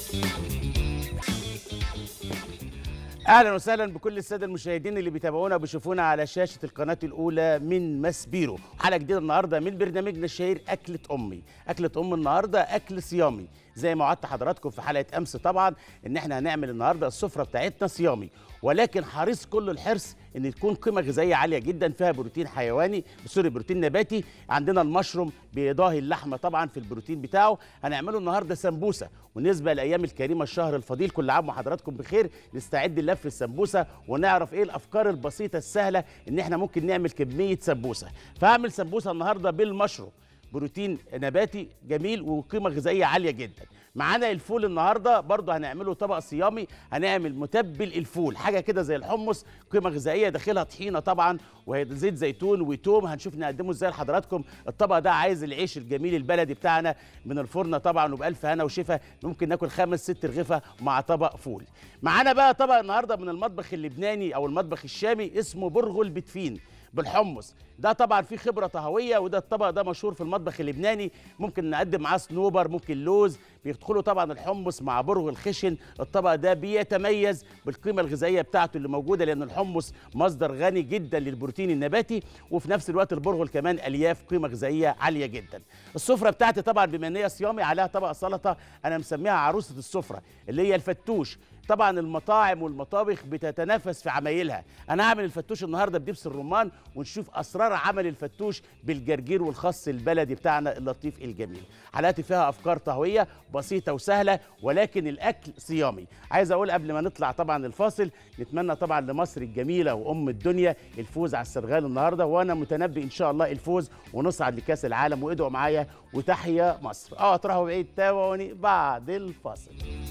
اهلا وسهلا بكل الساده المشاهدين اللي بيتابعونا وبيشوفونا على شاشه القناه الاولى من مسبيرو حلقه جديده النهارده من برنامجنا الشهير اكله امي اكله ام النهارده اكل صيامي زي ما وعدت حضراتكم في حلقه امس طبعا ان احنا هنعمل النهارده السفره بتاعتنا صيامي ولكن حريص كل الحرص ان تكون قيمه غذائيه عاليه جدا فيها بروتين حيواني سوري بروتين نباتي عندنا المشروم بيضاهي اللحمه طبعا في البروتين بتاعه هنعمله النهارده سمبوسه ونسبه الايام الكريمه الشهر الفضيل كل عام وحضراتكم بخير نستعد للف السمبوسه ونعرف ايه الافكار البسيطه السهله ان احنا ممكن نعمل كميه سمبوسه فهعمل سمبوسه النهارده بالمشروم بروتين نباتي جميل وقيمه غذائيه عاليه جدا معانا الفول النهارده برضه هنعمله طبق صيامي هنعمل متبل الفول حاجه كده زي الحمص قيمه غذائيه داخلها طحينه طبعا وزيت زيتون وتوم هنشوف نقدمه ازاي لحضراتكم الطبق ده عايز العيش الجميل البلدي بتاعنا من الفرن طبعا وبالف هنا وشفا ممكن ناكل خمس ست رغيفه مع طبق فول معانا بقى طبق النهارده من المطبخ اللبناني او المطبخ الشامي اسمه برغل بتفين بالحمص ده طبعا فيه خبره طهويه وده الطبق ده مشهور في المطبخ اللبناني ممكن نقدم معاه صنوبر ممكن لوز بيدخلوا طبعا الحمص مع برغ الخشن الطبق ده بيتميز بالقيمه الغذائيه بتاعته اللي موجوده لان الحمص مصدر غني جدا للبروتين النباتي وفي نفس الوقت البرغل كمان الياف قيمه غذائيه عاليه جدا السفره بتاعتي طبعا بما ان هي صيامي عليها طبق سلطه انا مسميها عروسه السفره اللي هي الفتوش طبعا المطاعم والمطابخ بتتنافس في عمايلها انا هعمل الفتوش النهارده بدبس الرمان ونشوف اسرار عمل الفتوش بالجرجير والخس البلدي بتاعنا اللطيف الجميل حلقاتي فيها افكار طهويه بسيطه وسهله ولكن الاكل صيامي عايز اقول قبل ما نطلع طبعا الفاصل نتمنى طبعا لمصر الجميله وام الدنيا الفوز على السنغال النهارده وانا متنبئ ان شاء الله الفوز ونصعد لكاس العالم وادعوا معايا وتحيا مصر اه تروحوا بعيد تابعوني بعد الفاصل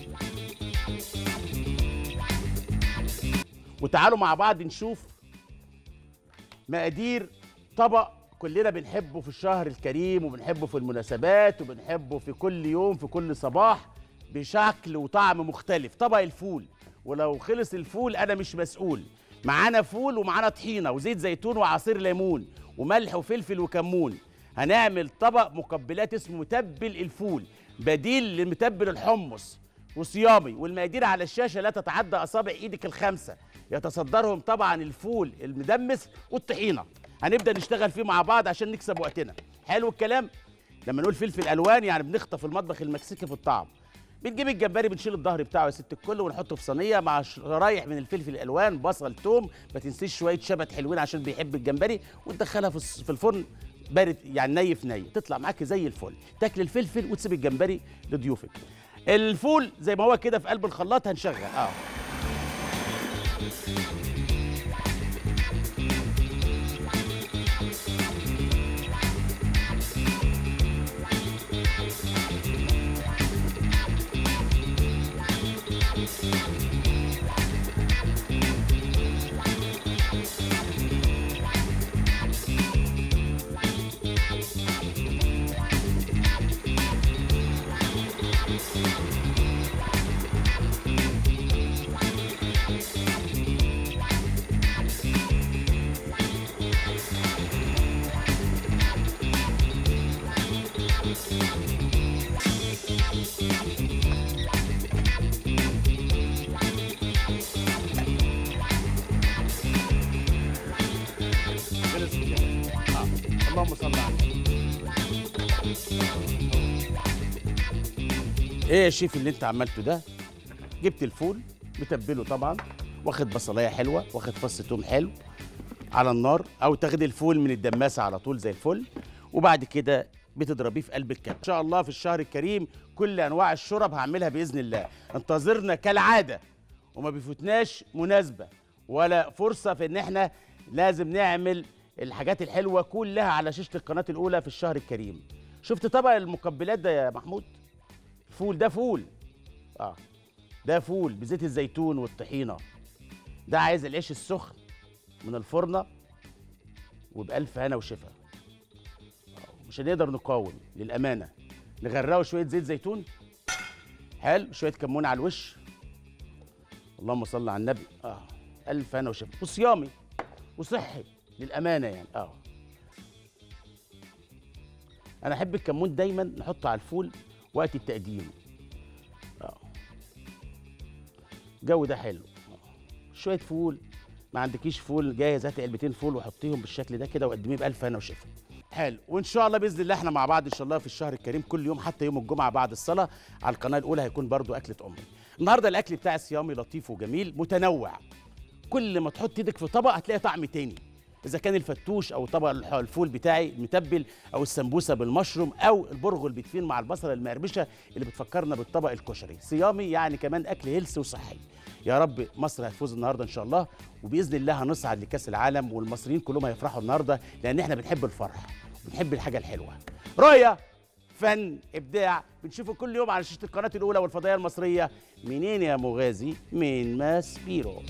وتعالوا مع بعض نشوف مقادير طبق كلنا بنحبه في الشهر الكريم وبنحبه في المناسبات وبنحبه في كل يوم في كل صباح بشكل وطعم مختلف طبق الفول ولو خلص الفول انا مش مسؤول معانا فول ومعانا طحينه وزيت زيتون وعصير ليمون وملح وفلفل وكمون هنعمل طبق مقبلات اسمه متبل الفول بديل لمتبل الحمص وصيامي والمقادير على الشاشه لا تتعدى اصابع ايدك الخمسه يتصدرهم طبعا الفول المدمس والطحينه هنبدا نشتغل فيه مع بعض عشان نكسب وقتنا حلو الكلام لما نقول فلفل الوان يعني بنخطف المطبخ المكسيكي في الطعم بنجيب الجمبري بنشيل الظهر بتاعه يا ست الكل ونحطه في صينيه مع شرايح من الفلفل الالوان بصل توم ما تنسيش شويه شبت حلوين عشان بيحب الجمبري وتدخلها في الس- في الفرن بارد يعني ني في ني تطلع معاك زي الفل تاكل الفلفل وتسيب الجمبري لضيوفك الفول زي ما هو كده في قلب الخلاط هنشغل اه خلص الجمبري. آه. اللهم صل على النبي ايه يا شيف اللي انت عملته ده جبت الفول متبله طبعا واخد بصلايه حلوه واخد فص توم حلو على النار او تاخدي الفول من الدماسه على طول زي الفل وبعد كده بتضربيه في قلب الكبة ان شاء الله في الشهر الكريم كل انواع الشرب هعملها باذن الله انتظرنا كالعاده وما بيفوتناش مناسبه ولا فرصه في ان احنا لازم نعمل الحاجات الحلوه كلها على شاشه القناه الاولى في الشهر الكريم شفت طبق المقبلات ده يا محمود فول ده فول اه ده فول بزيت الزيتون والطحينه ده عايز العيش السخن من الفرنه وبألف هنا وشفا آه، مش هنقدر نقاوم للأمانة نغرقه شوية زيت زيتون حلو شوية كمون على الوش اللهم صل على النبي اه ألف هنا وشفا وصيامي وصحي للأمانة يعني اه أنا أحب الكمون دايما نحطه على الفول وقت التقديم اه الجو ده حلو شويه فول ما عندكيش فول جاهز هاتي علبتين فول وحطيهم بالشكل ده كده وقدميه بالف هنا وشفا حلو وان شاء الله باذن الله احنا مع بعض ان شاء الله في الشهر الكريم كل يوم حتى يوم الجمعه بعد الصلاه على القناه الاولى هيكون برضو اكله امي النهارده الاكل بتاع الصيامي لطيف وجميل متنوع كل ما تحط ايدك في طبق هتلاقي طعم تاني اذا كان الفتوش او طبق الح- الفول بتاعي المتبل او السمبوسه بالمشروم او البرغل بتفين مع البصله المقرمشه اللي بتفكرنا بالطبق الكشري صيامي يعني كمان اكل هيلث وصحي يا رب مصر هتفوز النهارده ان شاء الله وباذن الله هنصعد لكاس العالم والمصريين كلهم هيفرحوا النهارده لان احنا بنحب الفرح بنحب الحاجه الحلوه رؤيه فن ابداع بنشوفه كل يوم على شاشه القناه الاولى والفضائيه المصريه منين يا مغازي من ماس بيرو